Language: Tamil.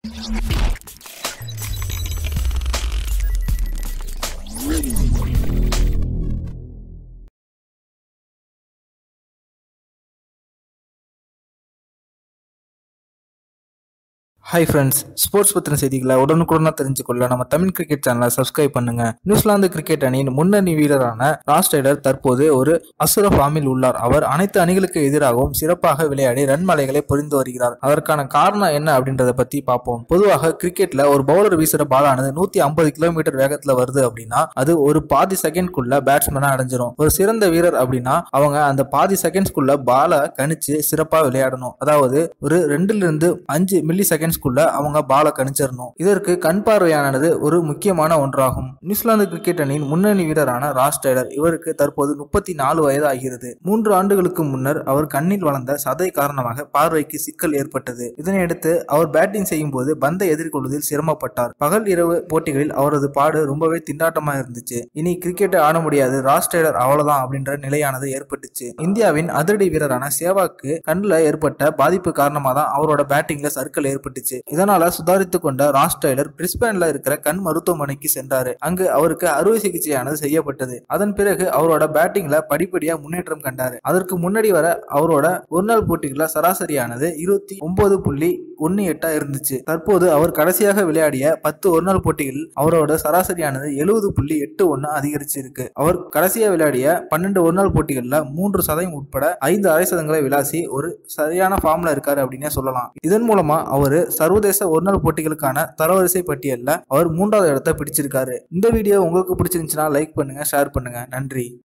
ஹாய் ஃப்ரெண்ட்ஸ் ஸ்போர்ட்ஸ் பற்றின செய்திகளை உடனுக்குடனாக தெரிஞ்சுக்கொள்ள நம்ம தமிழ் கிரிக்கெட் சேனலை சப்ஸ்கிரைப் பண்ணுங்க நியூசிலாந்து கிரிக்கெட் அணியின் முன்னணி வீரரான ராஸ் டெய்லர் தற்போது ஒரு அசுர ஃபார்மில் உள்ளார் அவர் அனைத்து அணிகளுக்கு எதிராகவும் சிறப்பாக விளையாடி ரன் மலைகளை பொறிந்து வருகிறார் அதற்கான காரணம் என்ன அப்படின்றத பத்தி பார்ப்போம் பொதுவாக கிரிக்கெட்ல ஒரு பவுலர் வீசுற பாலானது நூத்தி ஐம்பது கிலோமீட்டர் வேகத்துல வருது அப்படின்னா அது ஒரு பாதி செகண்ட்குள்ள பேட்ஸ்மேனா அடைஞ்சிரும் ஒரு சிறந்த வீரர் அப்படின்னா அவங்க அந்த பாதி செகண்ட்ஸ்குள்ள பாலை கணிச்சு சிறப்பா விளையாடணும் அதாவது ஒரு ரெண்டுல இருந்து அஞ்சு மில்லி செகண்ட்ஸ்குள்ள அவங்க பாலை கணிச்சிடணும் இதற்கு கண் பார்வையானது ஒரு முக்கியமான ஒன்றாகும் நியூசிலாந்து கிரிக்கெட் அணியின் முன்னணி வீரரான ராஸ் டெய்லர் இவருக்கு தற்போது முப்பத்தி நாலு வயது ஆகிறது மூன்று ஆண்டுகளுக்கு முன்னர் அவர் கண்ணில் வளர்ந்த சதை காரணமாக பார்வைக்கு சிக்கல் ஏற்பட்டது இதனையடுத்து அவர் பேட்டிங் செய்யும் போது பந்தை எதிர்கொள்வதில் சிரமப்பட்டார் பகல் இரவு போட்டிகளில் அவரது பாடு ரொம்பவே திண்டாட்டமா இருந்துச்சு இனி கிரிக்கெட்டை ஆட முடியாது ராஸ் டெய்லர் அவ்வளவுதான் அப்படின்ற நிலையானது ஏற்பட்டுச்சு இந்தியாவின் அதிரடி வீரரான சேவாக்கு கண்ணில் ஏற்பட்ட பாதிப்பு காரணமாக தான் அவரோட பேட்டிங்ல சர்க்கிள் ஏற்பட்டுச்சு இதனால சுதாரித்து கொண்ட ராஸ் டெய்லர் பிரிஸ்பேன்ல இருக்கிற கண் மருத்துவமனைக்கு சென்றாரு அங்கு அவருக்கு அறுவை சிகிச்சையானது செய்யப்பட்டது அதன் பிறகு அவரோட பேட்டிங்ல படிப்படியா முன்னேற்றம் கண்டாரு அதற்கு முன்னாடி வர அவரோட ஒரு நாள் போட்டிகள சராசரியானது இருபத்தி ஒன்பது புள்ளி ஒன்னு எட்டா இருந்துச்சு தற்போது அவர் கடைசியாக விளையாடிய பத்து ஒரு நாள் போட்டிகளில் அவரோட சராசரியானது எழுபது புள்ளி எட்டு ஒன்னு அதிகரிச்சிருக்கு அவர் கடைசியா விளையாடிய பன்னெண்டு ஒரு நாள் போட்டிகள்ல மூன்று சதயம் உட்பட ஐந்து அரை சதங்களை விளாசி ஒரு சரியான ஃபார்ம்ல இருக்காரு அப்படின்னே சொல்லலாம் இதன் மூலமா அவரு சர்வதேச ஒருநாள் போட்டிகளுக்கான தரவரிசை பட்டியல்ல அவர் மூன்றாவது இடத்தை பிடிச்சிருக்காரு இந்த வீடியோ உங்களுக்கு பிடிச்சிருந்துச்சுன்னா லைக் பண்ணுங்க ஷேர் பண்ணுங்க நன்றி